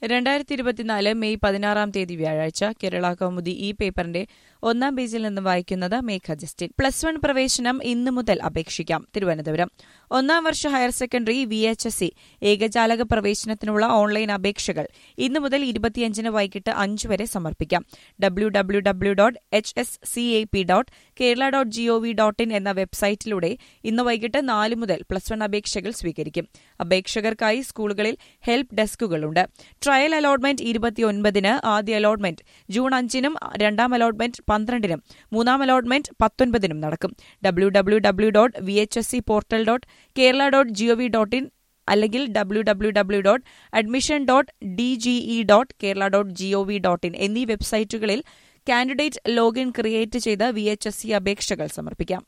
രണ്ടായിരത്തി ഇരുപത്തിനാല് മെയ് പതിനാറാം തീയതി വ്യാഴാഴ്ച കേരള കൗമുദി ഈ പേപ്പറിന്റെ ഒന്നാം പേജിൽ നിന്ന് വായിക്കുന്നത് മേഘ ജസ്റ്റിൻ പ്ലസ് വൺ പ്രവേശനം ഇന്നു മുതൽ അപേക്ഷിക്കാം തിരുവനന്തപുരം ഒന്നാം വർഷ higher secondary V H S C ഏകജാലക പ്രവേശനത്തിനുള്ള ഓൺലൈൻ അപേക്ഷകൾ ഇന്നു മുതൽ ഇരുപത്തിയഞ്ചിന് വൈകിട്ട് അഞ്ച് വരെ സമർപ്പിക്കാം W W W dot H S C A P dot Kerala dot G O V dot in എന്ന വെബ്സൈറ്റിലൂടെ ഇന്ന് വൈകിട്ട് നാല് മുതൽ പ്ലസ് വൺ അപേക്ഷകൾ സ്വീകരിക്കും അപേക്ഷകർക്കായി സ്കൂളുകളിൽ ഹെൽപ്പ് ഡെസ്കുകളുണ്ട് ട്രയൽ അലോട്ട്മെന്റ് ഇരുപത്തിയൊൻപതിന് ആദ്യ അലോട്ട്മെന്റ് ജൂൺ അഞ്ചിനും രണ്ടാം അലോട്ട്മെന്റ് പന്ത്രണ്ടിനും മൂന്നാം അലോട്ട്മെന്റ് പത്തൊൻപതിനും നടക്കും W W W dot V H S C portal dot Kerala dot G O V dot in അല്ലെങ്കിൽ W W W dot admission dot D G E dot Kerala dot G O V dot in എന്നീ വെബ്സൈറ്റുകളിൽ candidate login create ചെയ്ത് V H S C അപേക്ഷകൾ സമർപ്പിക്കാം